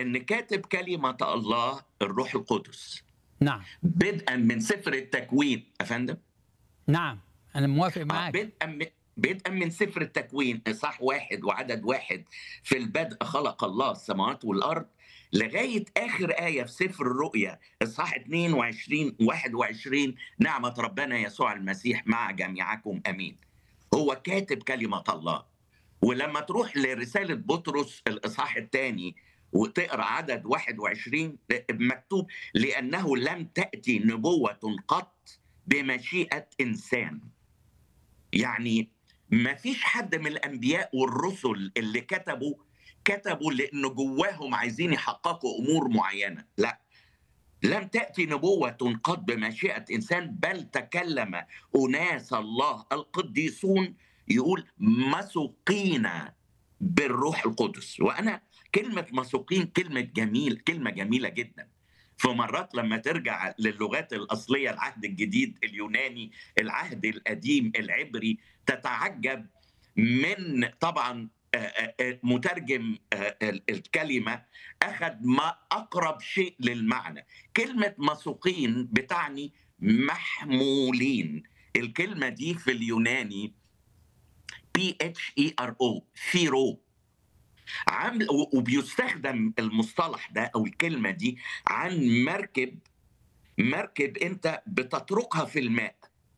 ان كاتب كلمه الله الروح القدس نعم بدءا من سفر التكوين افندم نعم انا موافق آه، معك بدءا من بدءا من سفر التكوين اصحاح واحد وعدد واحد في البدء خلق الله السماوات والارض لغايه اخر ايه في سفر الرؤيا اصحاح 22 21 نعمه ربنا يسوع المسيح مع جميعكم امين. هو كاتب كلمه الله ولما تروح لرساله بطرس الاصحاح الثاني وتقرا عدد 21 مكتوب لانه لم تاتي نبوه قط بمشيئه انسان. يعني ما فيش حد من الانبياء والرسل اللي كتبوا كتبوا لان جواهم عايزين يحققوا امور معينه لا لم تاتي نبوه قد بمشيئه انسان بل تكلم اناس الله القديسون يقول مسوقين بالروح القدس وانا كلمه مسوقين كلمه جميل كلمه جميله جدا فمرات لما ترجع للغات الاصليه العهد الجديد اليوناني العهد القديم العبري تتعجب من طبعا آه، آه، آه، مترجم آه، ال- الكلمه اخذ ما اقرب شيء للمعنى كلمه مسوقين بتعني محمولين الكلمه دي في اليوناني بي اتش اي ار او فيرو عامل و- وبيستخدم المصطلح ده او الكلمه دي عن مركب مركب انت بتتركها في الماء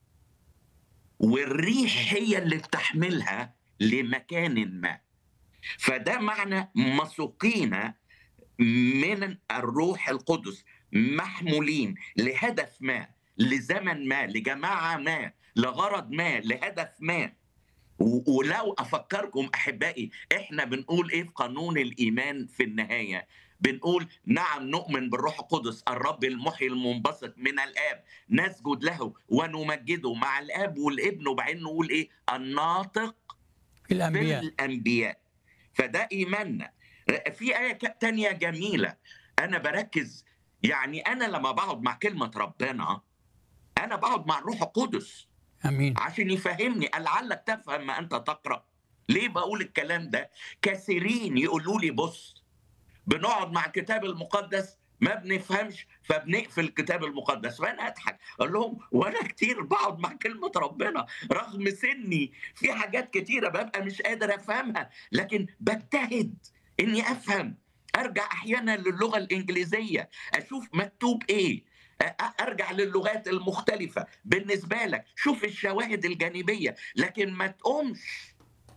والريح هي اللي بتحملها لمكان ما فده معنى مسوقين من الروح القدس محمولين لهدف ما لزمن ما لجماعه ما لغرض ما لهدف ما و- ولو افكركم احبائي احنا بنقول ايه في قانون الايمان في النهايه بنقول نعم نؤمن بالروح القدس الرب المحيي المنبسط من الاب نسجد له ونمجده مع الاب والابن وبعدين نقول ايه الناطق في الانبياء بالانبياء فده ايماننا في ايه ك- تانية جميله انا بركز يعني انا لما بقعد مع كلمه ربنا انا بقعد مع الروح القدس امين عشان يفهمني لعلك تفهم ما انت تقرا ليه بقول الكلام ده كثيرين يقولوا لي بص بنقعد مع الكتاب المقدس ما بنفهمش فبنقفل الكتاب المقدس فانا اضحك اقول لهم وانا كتير بقعد مع كلمه ربنا رغم سني في حاجات كتيره ببقى مش قادر افهمها لكن بجتهد اني افهم ارجع احيانا للغه الانجليزيه اشوف مكتوب ايه أ- ارجع للغات المختلفه بالنسبه لك شوف الشواهد الجانبيه لكن ما تقومش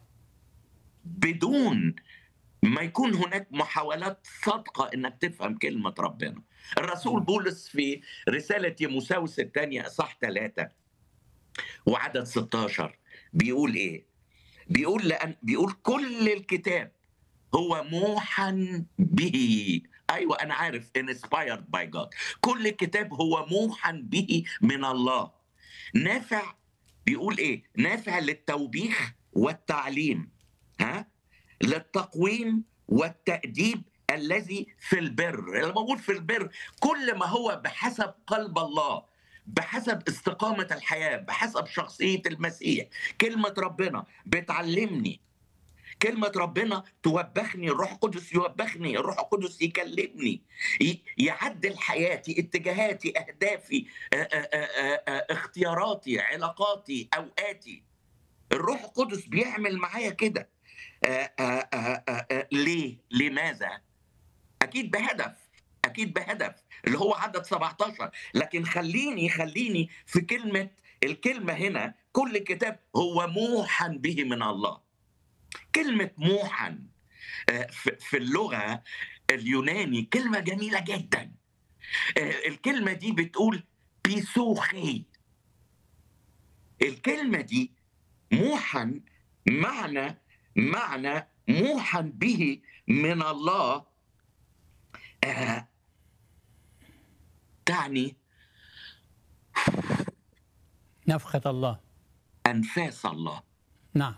بدون ما يكون هناك محاولات صادقه انك تفهم كلمه ربنا الرسول بولس في رساله تيموساوس الثانيه اصح ثلاثة وعدد 16 بيقول ايه بيقول لأن بيقول كل الكتاب هو موحى به ايوه انا عارف inspired by God كل كتاب هو موحى به من الله نافع بيقول ايه نافع للتوبيخ والتعليم ها للتقويم والتأديب الذي في البر لما بقول في البر كل ما هو بحسب قلب الله بحسب استقامة الحياة بحسب شخصية المسيح كلمة ربنا بتعلمني كلمة ربنا توبخني الروح القدس يوبخني الروح القدس يكلمني ي- يعدل حياتي اتجاهاتي أهدافي آ- آ- آ- آ- اختياراتي علاقاتي أوقاتي الروح القدس بيعمل معايا كده آ- آ- آ- آ- آ- ليه لماذا أكيد بهدف أكيد بهدف اللي هو عدد 17 لكن خليني خليني في كلمة الكلمة هنا كل كتاب هو موحى به من الله كلمة موحى آه، في في اللغة اليوناني كلمة جميلة جدا آه، الكلمة دي بتقول بيسوخي الكلمة دي موحى معنى معنى موحى به من الله آه، تعني نفخة الله أنفاس الله نعم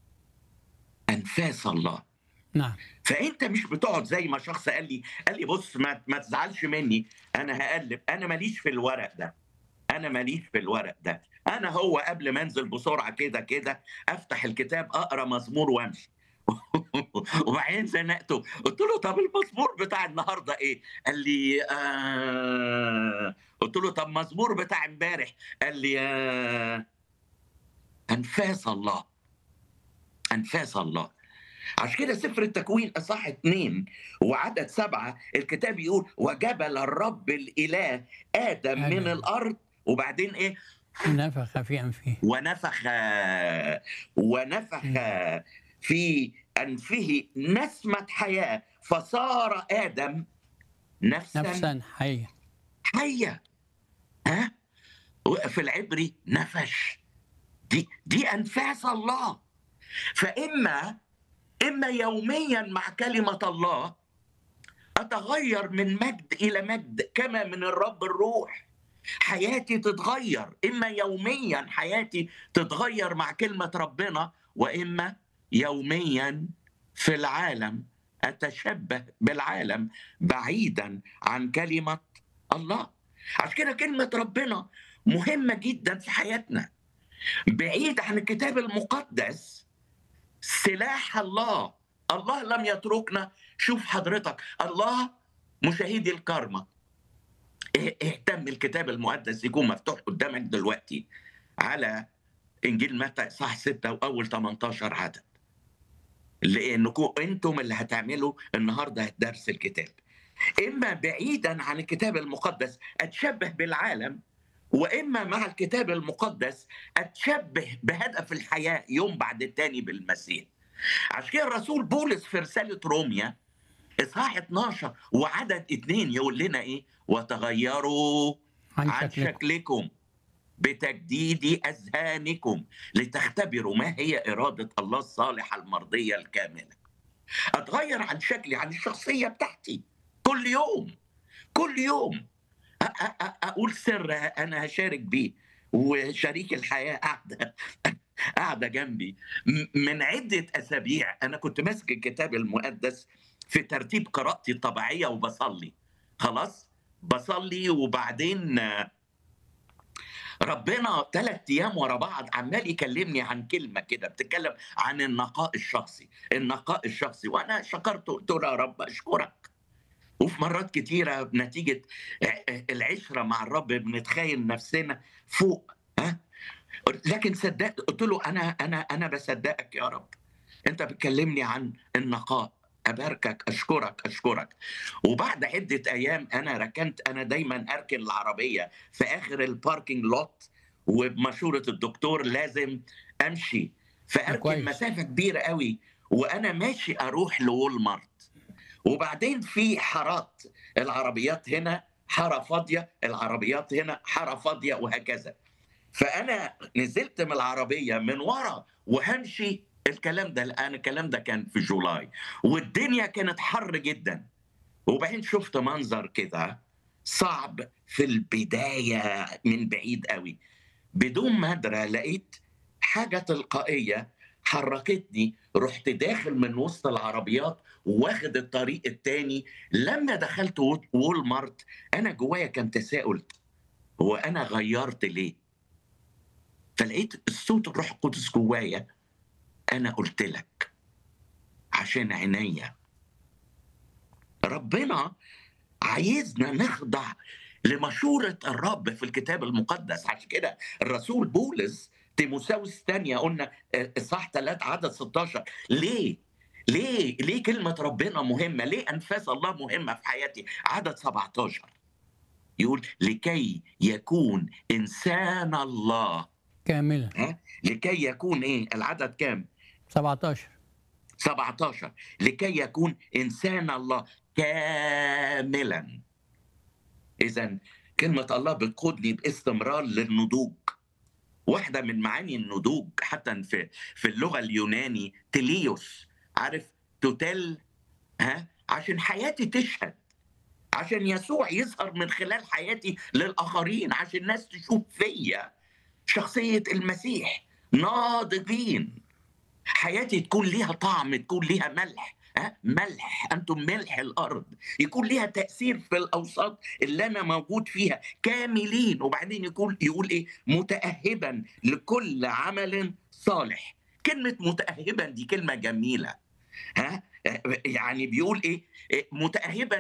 أنفاس الله نعم فانت مش بتقعد زي ما شخص قال لي قال لي بص ما, ما تزعلش مني انا هقلب انا ماليش في الورق ده انا ماليش في الورق ده انا هو قبل ما انزل بسرعه كده كده افتح الكتاب اقرا مزمور وامشي وبعدين زنقته قلت له طب المزمور بتاع النهارده ايه؟ قال لي آه قلت له طب مزمور بتاع امبارح قال لي آه انفاس الله انفاس الله عشان كده سفر التكوين اصح اتنين وعدد سبعه الكتاب يقول وجبل الرب الاله ادم من آدم. الارض وبعدين ايه؟ نفخ في أنفه ونفخ ونفخ في انفه نسمه حياه فصار ادم نفسا, نفسا. نفسا حية حيه ها في العبري نفش دي دي انفاس الله فاما اما يوميا مع كلمه الله اتغير من مجد الى مجد كما من الرب الروح حياتي تتغير اما يوميا حياتي تتغير مع كلمه ربنا واما يوميا في العالم اتشبه بالعالم بعيدا عن كلمه الله عشان كده كلمه ربنا مهمه جدا في حياتنا بعيد عن الكتاب المقدس سلاح الله الله لم يتركنا شوف حضرتك الله مشاهدي الكرمه اهتم الكتاب المقدس يكون مفتوح قدامك دلوقتي على انجيل متى صح 6 واول 18 عدد لانكم انتم اللي هتعملوا النهارده درس الكتاب اما بعيدا عن الكتاب المقدس اتشبه بالعالم واما مع الكتاب المقدس اتشبه بهدف الحياه يوم بعد التاني بالمسيح عشان كده الرسول بولس في رساله روميا اصحاح 12 وعدد اثنين يقول لنا ايه وتغيروا عن عن شكلكم شكلكم بتجديد اذهانكم لتختبروا ما هي اراده الله الصالحه المرضيه الكامله اتغير عن شكلي عن الشخصيه بتاعتي كل يوم كل يوم أ- أ- أ- اقول سر انا هشارك بيه وشريك الحياه قاعده قاعده جنبي م- من عده اسابيع انا كنت ماسك الكتاب المقدس في ترتيب قراءتي الطبيعيه وبصلي خلاص بصلي وبعدين آه، ربنا ثلاث ايام ورا بعض عمال يكلمني عن كلمه كده بتتكلم عن النقاء الشخصي النقاء الشخصي وانا شكرته قلت له يا رب اشكرك وفي مرات كتيره بنتيجه العشره مع الرب بنتخيل نفسنا فوق ها لكن صدقت قلت له انا انا انا بصدقك يا رب انت بتكلمني عن النقاء اباركك اشكرك اشكرك وبعد عده ايام انا ركنت انا دايما اركن العربيه في اخر الباركينج لوت وبمشوره الدكتور لازم امشي فاركن كويس. مسافه كبيره قوي وانا ماشي اروح لوول مارت وبعدين في حارات العربيات هنا حاره فاضيه العربيات هنا حاره فاضيه وهكذا فانا نزلت من العربيه من ورا وهمشي الكلام ده الان الكلام ده كان في جولاي والدنيا كانت حر جدا وبعدين شفت منظر كده صعب في البدايه من بعيد قوي بدون ما ادري لقيت حاجه تلقائيه حركتني رحت داخل من وسط العربيات واخد الطريق التاني لما دخلت وول- وول مارت انا جوايا كان تساؤل هو انا غيرت ليه فلقيت الصوت الروح القدس جوايا انا قلت لك عشان عينيا ربنا عايزنا نخضع لمشورة الرب في الكتاب المقدس عشان كده الرسول بولس تيموساوس الثانية قلنا آه، اصحاح 3 عدد 16 ليه؟ ليه؟ ليه كلمة ربنا مهمة؟ ليه أنفاس الله مهمة في حياتي؟ عدد 17 يقول لكي يكون إنسان الله كاملة ها؟ لكي يكون إيه؟ العدد كام؟ 17 17 لكي يكون انسان الله كاملا اذا كلمه الله بتقودني باستمرار للنضوج واحده من معاني النضوج حتى في في اللغه اليوناني تليوس عارف توتل ها عشان حياتي تشهد عشان يسوع يظهر من خلال حياتي للاخرين عشان الناس تشوف فيا شخصيه المسيح ناضجين حياتي تكون ليها طعم تكون ليها ملح ها ملح انتم ملح الارض يكون ليها تاثير في الاوساط اللي انا موجود فيها كاملين وبعدين يقول يقول ايه متاهبا لكل عمل صالح كلمه متاهبا دي كلمه جميله ها يعني بيقول ايه متاهبا